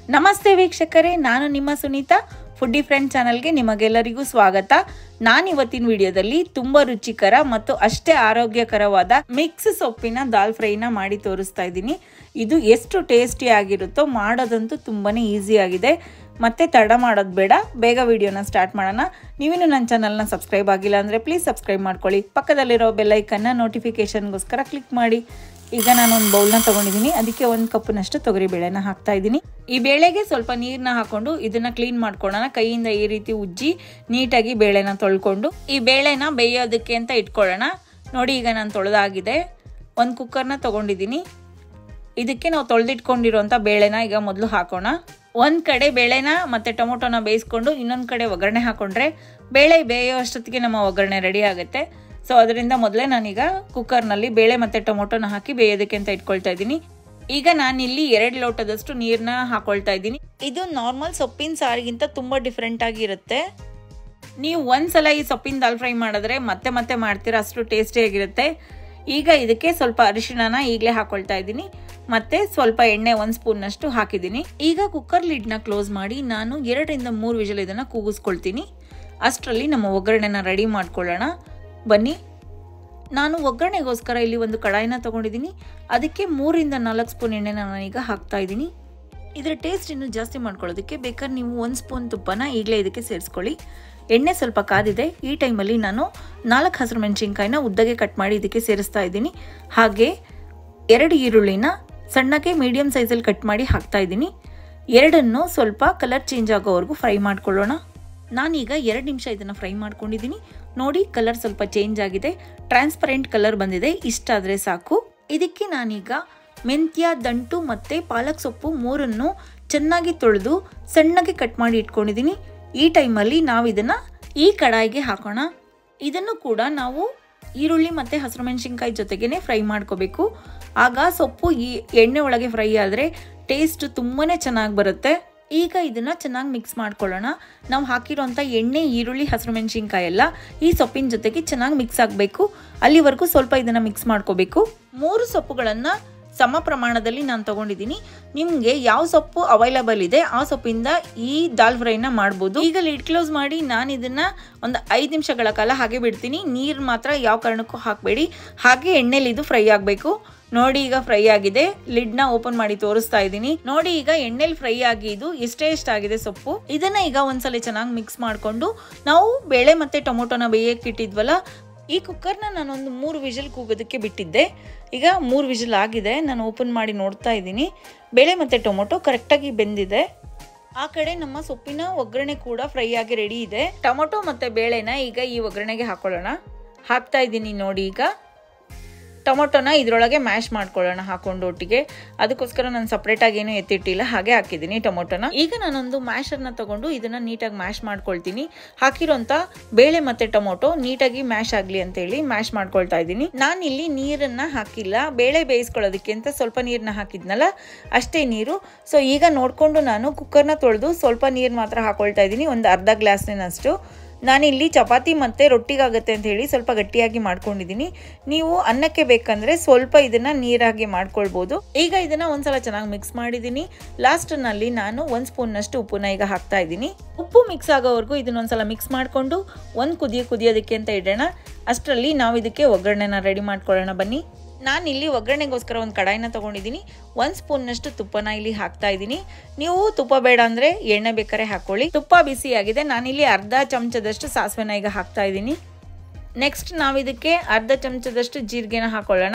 ನಮಸ್ತೆ ವೀಕ್ಷಕರೇ ನಾನು ನಿಮ್ಮ ಸುನೀತಾ ಫುಡ್ಡಿ ಫ್ರೆಂಡ್ ಚಾನಲ್ಗೆ ನಿಮಗೆಲ್ಲರಿಗೂ ಸ್ವಾಗತ ನಾನು ಇವತ್ತಿನ ವಿಡಿಯೋದಲ್ಲಿ ತುಂಬಾ ರುಚಿಕರ ಮತ್ತು ಅಷ್ಟೇ ಆರೋಗ್ಯಕರವಾದ ಮಿಕ್ಸ್ ಸೊಪ್ಪಿನ ದಾಲ್ ಫ್ರೈನ ಮಾಡಿ ತೋರಿಸ್ತಾ ಇದ್ದೀನಿ ಇದು ಎಷ್ಟು ಟೇಸ್ಟಿ ಆಗಿರುತ್ತೋ ಮಾಡೋದಂತೂ ತುಂಬಾನೇ ಈಸಿ ಆಗಿದೆ ಮತ್ತೆ ತಡ ಮಾಡೋದು ಬೇಡ ಬೇಗ ವಿಡಿಯೋನ ಸ್ಟಾರ್ಟ್ ಮಾಡೋಣ ನೀವೇನು ನನ್ನ ಚಾನಲ್ನ ಸಬ್ಸ್ಕ್ರೈಬ್ ಆಗಿಲ್ಲ ಅಂದರೆ ಪ್ಲೀಸ್ ಸಬ್ಸ್ಕ್ರೈಬ್ ಮಾಡ್ಕೊಳ್ಳಿ ಪಕ್ಕದಲ್ಲಿರೋ ಬೆಲ್ಲೈಕನ್ನ ನೋಟಿಫಿಕೇಶನ್ಗೋಸ್ಕರ ಕ್ಲಿಕ್ ಮಾಡಿ ಈಗ ನಾನು ಒಂದು ಬೌಲ್ನ ತೊಗೊಂಡಿದ್ದೀನಿ ಅದಕ್ಕೆ ಒಂದು ಕಪ್ನಷ್ಟು ತೊಗರಿ ಬೇಳೆನ ಹಾಕ್ತಾ ಇದ್ದೀನಿ ಈ ಬೇಳೆಗೆ ಸ್ವಲ್ಪ ನೀರನ್ನ ಹಾಕೊಂಡು ಇದನ್ನ ಕ್ಲೀನ್ ಮಾಡ್ಕೊಳ್ಳೋಣ ಕೈಯಿಂದ ಈ ರೀತಿ ಉಜ್ಜಿ ನೀಟಾಗಿ ಬೇಳೆನ ತೊಳ್ಕೊಂಡು ಈ ಬೇಳೆನ ಬೇಯೋದಕ್ಕೆ ಅಂತ ಇಟ್ಕೊಳ್ಳೋಣ ನೋಡಿ ಈಗ ನಾನು ತೊಳೆದಾಗಿದೆ ಒಂದು ಕುಕ್ಕರ್ನ ತೊಗೊಂಡಿದ್ದೀನಿ ಇದಕ್ಕೆ ನಾವು ತೊಳೆದಿಟ್ಕೊಂಡಿರೋಂಥ ಬೇಳೆನ ಈಗ ಮೊದಲು ಹಾಕೋಣ ಒಂದು ಕಡೆ ಬೇಳೆನ ಮತ್ತು ಟೊಮೊಟೊನ ಬೇಯಿಸ್ಕೊಂಡು ಇನ್ನೊಂದು ಕಡೆ ಒಗ್ಗರಣೆ ಹಾಕೊಂಡ್ರೆ ಬೇಳೆ ಬೇಯೋ ಅಷ್ಟೊತ್ತಿಗೆ ನಮ್ಮ ಒಗ್ಗರಣೆ ರೆಡಿ ಆಗುತ್ತೆ ಸೊ ಅದರಿಂದ ಮೊದಲೇ ನಾನೀಗ ಕುಕ್ಕರ್ನಲ್ಲಿ ಬೇಳೆ ಮತ್ತು ಟೊಮೊಟೊನ ಹಾಕಿ ಬೇಯೋದಕ್ಕೆ ಅಂತ ಇಟ್ಕೊಳ್ತಾ ಇದ್ದೀನಿ ಈಗ ನಾನಿಲ್ಲಿ ಎರಡು ಲೋಟದಷ್ಟು ನೀರನ್ನ ಹಾಕೊಳ್ತಾ ಇದ್ದೀನಿ ಇದು ನಾರ್ಮಲ್ ಸೊಪ್ಪಿನ ಸಾರಿಗಿಂತ ತುಂಬ ಡಿಫ್ರೆಂಟ್ ಆಗಿರುತ್ತೆ ನೀವು ಒಂದ್ಸಲ ಈ ಸೊಪ್ಪಿನ ದಾಲ್ ಫ್ರೈ ಮಾಡಿದ್ರೆ ಮತ್ತೆ ಮತ್ತೆ ಮಾಡ್ತೀರಾ ಅಷ್ಟು ಟೇಸ್ಟಿಯಾಗಿರುತ್ತೆ ಈಗ ಇದಕ್ಕೆ ಸ್ವಲ್ಪ ಅರಿಶಿಣನ ಈಗಲೇ ಹಾಕೊಳ್ತಾ ಇದ್ದೀನಿ ಮತ್ತೆ ಸ್ವಲ್ಪ ಎಣ್ಣೆ ಒಂದು ಸ್ಪೂನ್ನಷ್ಟು ಹಾಕಿದ್ದೀನಿ ಈಗ ಕುಕ್ಕರ್ ಲಿಡ್ನ ಕ್ಲೋಸ್ ಮಾಡಿ ನಾನು ಎರಡರಿಂದ ಮೂರು ವಿಜಲ್ ಇದನ್ನು ಕೂಗಿಸ್ಕೊಳ್ತೀನಿ ಅಷ್ಟರಲ್ಲಿ ನಮ್ಮ ಒಗ್ಗರಣೆನ ರೆಡಿ ಮಾಡ್ಕೊಳ್ಳೋಣ ಬನ್ನಿ ನಾನು ಒಗ್ಗರಣೆಗೋಸ್ಕರ ಇಲ್ಲಿ ಒಂದು ಕಡಾಯಿನ ತೊಗೊಂಡಿದ್ದೀನಿ ಅದಕ್ಕೆ ಮೂರಿಂದ ನಾಲ್ಕು ಸ್ಪೂನ್ ಎಣ್ಣೆನ ನಾನೀಗ ಹಾಕ್ತಾ ಇದ್ದೀನಿ ಇದರ ಟೇಸ್ಟ್ ಇನ್ನೂ ಜಾಸ್ತಿ ಮಾಡ್ಕೊಳ್ಳೋದಕ್ಕೆ ಬೇಕಾದ್ರೆ ನೀವು ಒಂದು ಸ್ಪೂನ್ ತುಪ್ಪನ ಈಗಲೇ ಇದಕ್ಕೆ ಸೇರಿಸ್ಕೊಳ್ಳಿ ಎಣ್ಣೆ ಸ್ವಲ್ಪ ಕಾದಿದೆ ಈ ಟೈಮಲ್ಲಿ ನಾನು ನಾಲ್ಕು ಹಸಿರು ಮೆಣಸಿನ್ಕಾಯಿನ ಉದ್ದಗೆ ಕಟ್ ಮಾಡಿ ಇದಕ್ಕೆ ಸೇರಿಸ್ತಾ ಇದ್ದೀನಿ ಹಾಗೆ ಎರಡು ಈರುಳ್ಳಿನ ಸಣ್ಣಗೆ ಮೀಡಿಯಮ್ ಸೈಜಲ್ಲಿ ಕಟ್ ಮಾಡಿ ಹಾಕ್ತಾ ಇದ್ದೀನಿ ಎರಡನ್ನು ಸ್ವಲ್ಪ ಕಲರ್ ಚೇಂಜ್ ಆಗೋವರೆಗೂ ಫ್ರೈ ಮಾಡ್ಕೊಳ್ಳೋಣ ನಾನೀಗ ಎರಡು ನಿಮಿಷ ಇದನ್ನು ಫ್ರೈ ಮಾಡ್ಕೊಂಡಿದ್ದೀನಿ ನೋಡಿ ಕಲರ್ ಸ್ವಲ್ಪ ಚೇಂಜ್ ಆಗಿದೆ ಟ್ರಾನ್ಸ್ಪರೆಂಟ್ ಕಲರ್ ಬಂದಿದೆ ಇಷ್ಟಾದರೆ ಸಾಕು ಇದಕ್ಕೆ ನಾನೀಗ ಮೆಂತ್ಯ ದಂಟು ಮತ್ತು ಪಾಲಕ್ ಸೊಪ್ಪು ಮೂರನ್ನು ಚೆನ್ನಾಗಿ ತೊಳೆದು ಸಣ್ಣಗೆ ಕಟ್ ಮಾಡಿ ಇಟ್ಕೊಂಡಿದ್ದೀನಿ ಈ ಟೈಮಲ್ಲಿ ನಾವು ಇದನ್ನು ಈ ಕಡಾಯಿಗೆ ಹಾಕೋಣ ಇದನ್ನು ಕೂಡ ನಾವು ಈರುಳ್ಳಿ ಮತ್ತು ಹಸಿರು ಮೆಣಸಿನ್ಕಾಯಿ ಜೊತೆಗೇ ಫ್ರೈ ಮಾಡ್ಕೋಬೇಕು ಆಗ ಸೊಪ್ಪು ಈ ಎಣ್ಣೆ ಒಳಗೆ ಫ್ರೈ ಆದರೆ ಟೇಸ್ಟ್ ತುಂಬಾ ಚೆನ್ನಾಗಿ ಬರುತ್ತೆ ಈಗ ಇದನ್ನ ಚೆನ್ನಾಗಿ ಮಿಕ್ಸ್ ಮಾಡ್ಕೊಳ್ಳೋಣ ನಾವು ಹಾಕಿರೋಂಥ ಎಣ್ಣೆ ಈರುಳ್ಳಿ ಹಸಿರು ಮೆಣಸಿನ್ಕಾಯಿ ಎಲ್ಲ ಈ ಸೊಪ್ಪಿನ ಜೊತೆಗೆ ಚೆನ್ನಾಗಿ ಮಿಕ್ಸ್ ಆಗಬೇಕು ಅಲ್ಲಿವರೆಗೂ ಸ್ವಲ್ಪ ಇದನ್ನು ಮಿಕ್ಸ್ ಮಾಡ್ಕೋಬೇಕು ಮೂರು ಸೊಪ್ಪುಗಳನ್ನು ಸಮ ಪ್ರಮಾಣದಲ್ಲಿ ನಾನು ತಗೊಂಡಿದ್ದೀನಿ ನಿಮಗೆ ಯಾವ ಸೊಪ್ಪು ಅವೈಲಬಲ್ ಇದೆ ಆ ಸೊಪ್ಪಿಂದ ಈ ದಾಲ್ ಫ್ರೈನ ಮಾಡ್ಬೋದು ಈಗ ಲಿಡ್ ಕ್ಲೋಸ್ ಮಾಡಿ ನಾನು ಇದನ್ನ ಒಂದು ಐದು ನಿಮಿಷಗಳ ಕಾಲ ಹಾಗೆ ಬಿಡ್ತೀನಿ ನೀರು ಮಾತ್ರ ಯಾವ ಕಾರಣಕ್ಕೂ ಹಾಕಬೇಡಿ ಹಾಗೆ ಎಣ್ಣೆಲಿ ಇದು ಫ್ರೈ ಆಗಬೇಕು ನೋಡಿ ಈಗ ಫ್ರೈ ಆಗಿದೆ ಲಿಡ್ನ ಓಪನ್ ಮಾಡಿ ತೋರಿಸ್ತಾ ಇದ್ದೀನಿ ನೋಡಿ ಈಗ ಎಣ್ಣೆಲಿ ಫ್ರೈ ಆಗಿ ಇದು ಎಷ್ಟೇ ಎಷ್ಟಾಗಿದೆ ಸೊಪ್ಪು ಇದನ್ನ ಈಗ ಒಂದ್ಸಲ ಚೆನ್ನಾಗಿ ಮಿಕ್ಸ್ ಮಾಡಿಕೊಂಡು ನಾವು ಬೇಳೆ ಮತ್ತೆ ಟೊಮೊಟೊನ ಬೇಯಕ್ಕೆ ಇಟ್ಟಿದ್ವಲ್ಲ ಈ ಕುಕ್ಕರ್ನ ನಾನೊಂದು ಮೂರು ವಿಷಲ್ ಕೂಗೋದಕ್ಕೆ ಬಿಟ್ಟಿದ್ದೆ ಈಗ ಮೂರು ವಿಷಲ್ ಆಗಿದೆ ನಾನು ಓಪನ್ ಮಾಡಿ ನೋಡ್ತಾ ಇದ್ದೀನಿ ಬೇಳೆ ಮತ್ತು ಟೊಮೊಟೊ ಕರೆಕ್ಟಾಗಿ ಬೆಂದಿದೆ ಆ ಕಡೆ ನಮ್ಮ ಸೊಪ್ಪಿನ ಒಗ್ಗರಣೆ ಕೂಡ ಫ್ರೈ ಆಗಿ ರೆಡಿ ಇದೆ ಟೊಮೊಟೊ ಮತ್ತು ಬೇಳೆನ ಈಗ ಈ ಒಗ್ಗರಣೆಗೆ ಹಾಕೊಳ್ಳೋಣ ಹಾಕ್ತಾ ಇದ್ದೀನಿ ನೋಡಿ ಈಗ ಟೊಮೊಟೊನ ಇದರೊಳಗೆ ಮ್ಯಾಶ್ ಮಾಡ್ಕೊಳ್ಳೋಣ ಹಾಕೊಂಡು ಒಟ್ಟಿಗೆ ಅದಕ್ಕೋಸ್ಕರ ನಾನು ಸಪ್ರೇಟಾಗಿ ಏನು ಎತ್ತಿಟ್ಟಿಲ್ಲ ಹಾಗೆ ಹಾಕಿದ್ದೀನಿ ಟೊಮೊಟೊನ ಈಗ ನಾನೊಂದು ಮ್ಯಾಶರ್ನ ತಗೊಂಡು ಇದನ್ನ ನೀಟಾಗಿ ಮ್ಯಾಶ್ ಮಾಡ್ಕೊಳ್ತೀನಿ ಹಾಕಿರೋಂಥ ಬೇಳೆ ಮತ್ತೆ ಟೊಮೊಟೊ ನೀಟಾಗಿ ಮ್ಯಾಶ್ ಆಗಲಿ ಅಂತೇಳಿ ಮ್ಯಾಶ್ ಮಾಡ್ಕೊಳ್ತಾ ಇದ್ದೀನಿ ನಾನಿಲ್ಲಿ ನೀರನ್ನ ಹಾಕಿಲ್ಲ ಬೇಳೆ ಬೇಯಿಸ್ಕೊಳ್ಳೋದಕ್ಕೆ ಅಂತ ಸ್ವಲ್ಪ ನೀರನ್ನ ಹಾಕಿದ್ನಲ್ಲ ಅಷ್ಟೇ ನೀರು ಸೊ ಈಗ ನೋಡಿಕೊಂಡು ನಾನು ಕುಕ್ಕರ್ನ ತೊಳೆದು ಸ್ವಲ್ಪ ನೀರು ಮಾತ್ರ ಹಾಕೊಳ್ತಾ ಇದ್ದೀನಿ ಒಂದು ಅರ್ಧ ಗ್ಲಾಸ್ನಷ್ಟು ನಾನಿಲ್ಲಿ ಚಪಾತಿ ಮತ್ತು ರೊಟ್ಟಿಗಾಗುತ್ತೆ ಅಂತ ಹೇಳಿ ಸ್ವಲ್ಪ ಗಟ್ಟಿಯಾಗಿ ಮಾಡ್ಕೊಂಡಿದ್ದೀನಿ ನೀವು ಅನ್ನಕ್ಕೆ ಬೇಕಂದ್ರೆ ಸ್ವಲ್ಪ ಇದನ್ನ ನೀರಾಗಿ ಮಾಡ್ಕೊಳ್ಬೋದು ಈಗ ಇದನ್ನ ಒಂದ್ಸಲ ಚೆನ್ನಾಗಿ ಮಿಕ್ಸ್ ಮಾಡಿದ್ದೀನಿ ಲಾಸ್ಟ್ನಲ್ಲಿ ನಾನು ಒಂದು ಸ್ಪೂನ್ನಷ್ಟು ಉಪ್ಪನ್ನ ಈಗ ಹಾಕ್ತಾ ಇದ್ದೀನಿ ಉಪ್ಪು ಮಿಕ್ಸ್ ಆಗೋವರೆಗೂ ಇದನ್ನ ಒಂದ್ಸಲ ಮಿಕ್ಸ್ ಮಾಡಿಕೊಂಡು ಒಂದು ಕುದಿಯ ಕುದಿಯೋದಕ್ಕೆ ಅಂತ ಇಡೋಣ ಅಷ್ಟರಲ್ಲಿ ನಾವು ಇದಕ್ಕೆ ಒಗ್ಗರಣೆನ ರೆಡಿ ಮಾಡ್ಕೊಳ್ಳೋಣ ಬನ್ನಿ ನಾನು ಇಲ್ಲಿ ಒಗ್ಗರಣೆಗೋಸ್ಕರ ಒಂದು ಕಡಾಯಿನ ತೊಗೊಂಡಿದ್ದೀನಿ ಒಂದು ಸ್ಪೂನ್ನಷ್ಟು ತುಪ್ಪನ ಇಲ್ಲಿ ಹಾಕ್ತಾ ಇದ್ದೀನಿ ನೀವು ತುಪ್ಪ ಬೇಡ ಅಂದರೆ ಎಣ್ಣೆ ಬೇಕಾದ್ರೆ ಹಾಕ್ಕೊಳ್ಳಿ ತುಪ್ಪ ಬಿಸಿಯಾಗಿದೆ ನಾನಿಲ್ಲಿ ಅರ್ಧ ಚಮಚದಷ್ಟು ಸಾಸಿವೆನ ಈಗ ಹಾಕ್ತಾ ಇದ್ದೀನಿ ನೆಕ್ಸ್ಟ್ ನಾವು ಇದಕ್ಕೆ ಅರ್ಧ ಚಮಚದಷ್ಟು ಜೀರಿಗೆನ ಹಾಕೊಳ್ಳೋಣ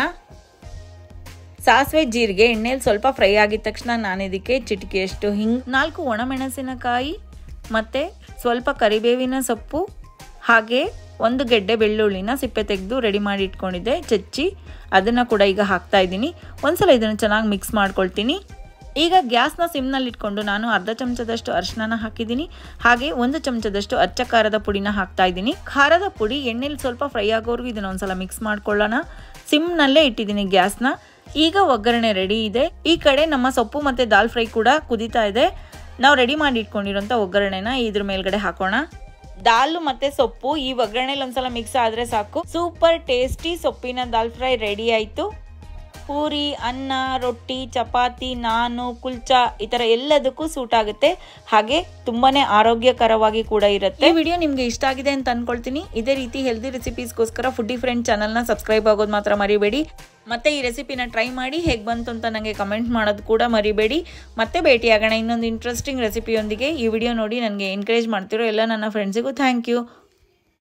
ಸಾಸಿವೆ ಜೀರಿಗೆ ಎಣ್ಣೆಲಿ ಸ್ವಲ್ಪ ಫ್ರೈ ಆಗಿದ ತಕ್ಷಣ ನಾನು ಇದಕ್ಕೆ ಚಿಟಿಕೆಯಷ್ಟು ಹಿಂಗ್ ನಾಲ್ಕು ಒಣಮೆಣಸಿನಕಾಯಿ ಮತ್ತು ಸ್ವಲ್ಪ ಕರಿಬೇವಿನ ಸೊಪ್ಪು ಹಾಗೆ ಒಂದು ಗೆಡ್ಡೆ ಬೆಳ್ಳುಳ್ಳಿನ ಸಿಪ್ಪೆ ತೆಗೆದು ರೆಡಿ ಮಾಡಿ ಇಟ್ಕೊಂಡಿದ್ದೆ ಚಚ್ಚಿ ಅದನ್ನು ಕೂಡ ಈಗ ಹಾಕ್ತಾ ಇದ್ದೀನಿ ಒಂದ್ಸಲ ಇದನ್ನು ಚೆನ್ನಾಗಿ ಮಿಕ್ಸ್ ಮಾಡ್ಕೊಳ್ತೀನಿ ಈಗ ಗ್ಯಾಸ್ನ ಸಿಮ್ನಲ್ಲಿ ಇಟ್ಕೊಂಡು ನಾನು ಅರ್ಧ ಚಮಚದಷ್ಟು ಅರಿಶಿನ ಹಾಕಿದ್ದೀನಿ ಹಾಗೆ ಒಂದು ಚಮಚದಷ್ಟು ಅಚ್ಚ ಖಾರದ ಪುಡಿನ ಹಾಕ್ತಾ ಇದ್ದೀನಿ ಖಾರದ ಪುಡಿ ಎಣ್ಣೆಲಿ ಸ್ವಲ್ಪ ಫ್ರೈ ಆಗೋವರೆಗೂ ಇದನ್ನ ಒಂದ್ಸಲ ಮಿಕ್ಸ್ ಮಾಡ್ಕೊಳ್ಳೋಣ ಸಿಮ್ನಲ್ಲೇ ಇಟ್ಟಿದ್ದೀನಿ ಗ್ಯಾಸ್ನ ಈಗ ಒಗ್ಗರಣೆ ರೆಡಿ ಇದೆ ಈ ಕಡೆ ನಮ್ಮ ಸೊಪ್ಪು ಮತ್ತು ದಾಲ್ ಫ್ರೈ ಕೂಡ ಕುದೀತಾ ಇದೆ ನಾವು ರೆಡಿ ಮಾಡಿ ಇಟ್ಕೊಂಡಿರೋಂಥ ಒಗ್ಗರಣೆನ ಇದ್ರ ಮೇಲ್ಗಡೆ ಹಾಕೋಣ ದಾಲು ಮತ್ತೆ ಸೊಪ್ಪು ಈ ಒಗ್ಗರಣೆಲಿ ಒಂದ್ಸಲ ಮಿಕ್ಸ್ ಆದ್ರೆ ಸಾಕು ಸೂಪರ್ ಟೇಸ್ಟಿ ಸೊಪ್ಪಿನ ದಾಲ್ ಫ್ರೈ ರೆಡಿ ಆಯ್ತು ಪೂರಿ ಅನ್ನ ರೊಟ್ಟಿ ಚಪಾತಿ ನಾನು ಕುಲ್ಚಾ ಈ ತರ ಎಲ್ಲದಕ್ಕೂ ಸೂಟ್ ಆಗುತ್ತೆ ಹಾಗೆ ತುಂಬಾನೇ ಆರೋಗ್ಯಕರವಾಗಿ ಕೂಡ ಇರುತ್ತೆ ಈ ವಿಡಿಯೋ ನಿಮ್ಗೆ ಇಷ್ಟ ಆಗಿದೆ ಅಂತ ಅನ್ಕೊಳ್ತೀನಿ ಇದೇ ರೀತಿ ಹೆಲ್ದಿ ರೆಸಿಪೀಸ್ಗೋಸ್ಕರ ಫುಡ್ಡಿ ಫ್ರೆಂಡ್ ಚಾನಲ್ನ ಸಬ್ಸ್ಕ್ರೈಬ್ ಆಗೋದು ಮಾತ್ರ ಮರಿಬೇಡಿ ಮತ್ತೆ ಈ ರೆಸಿಪಿನ ಟ್ರೈ ಮಾಡಿ ಹೇಗೆ ಬಂತು ಅಂತ ನನಗೆ ಕಮೆಂಟ್ ಮಾಡೋದು ಕೂಡ ಮರಿಬೇಡಿ ಮತ್ತೆ ಭೇಟಿಯಾಗೋಣ ಇನ್ನೊಂದು ಇಂಟ್ರೆಸ್ಟಿಂಗ್ ರೆಸಿಪಿಯೊಂದಿಗೆ ಈ ವಿಡಿಯೋ ನೋಡಿ ನನಗೆ ಎನ್ಕರೇಜ್ ಮಾಡ್ತಿರೋ ಎಲ್ಲ ನನ್ನ ಫ್ರೆಂಡ್ಸಿಗೂ ಥ್ಯಾಂಕ್ ಯು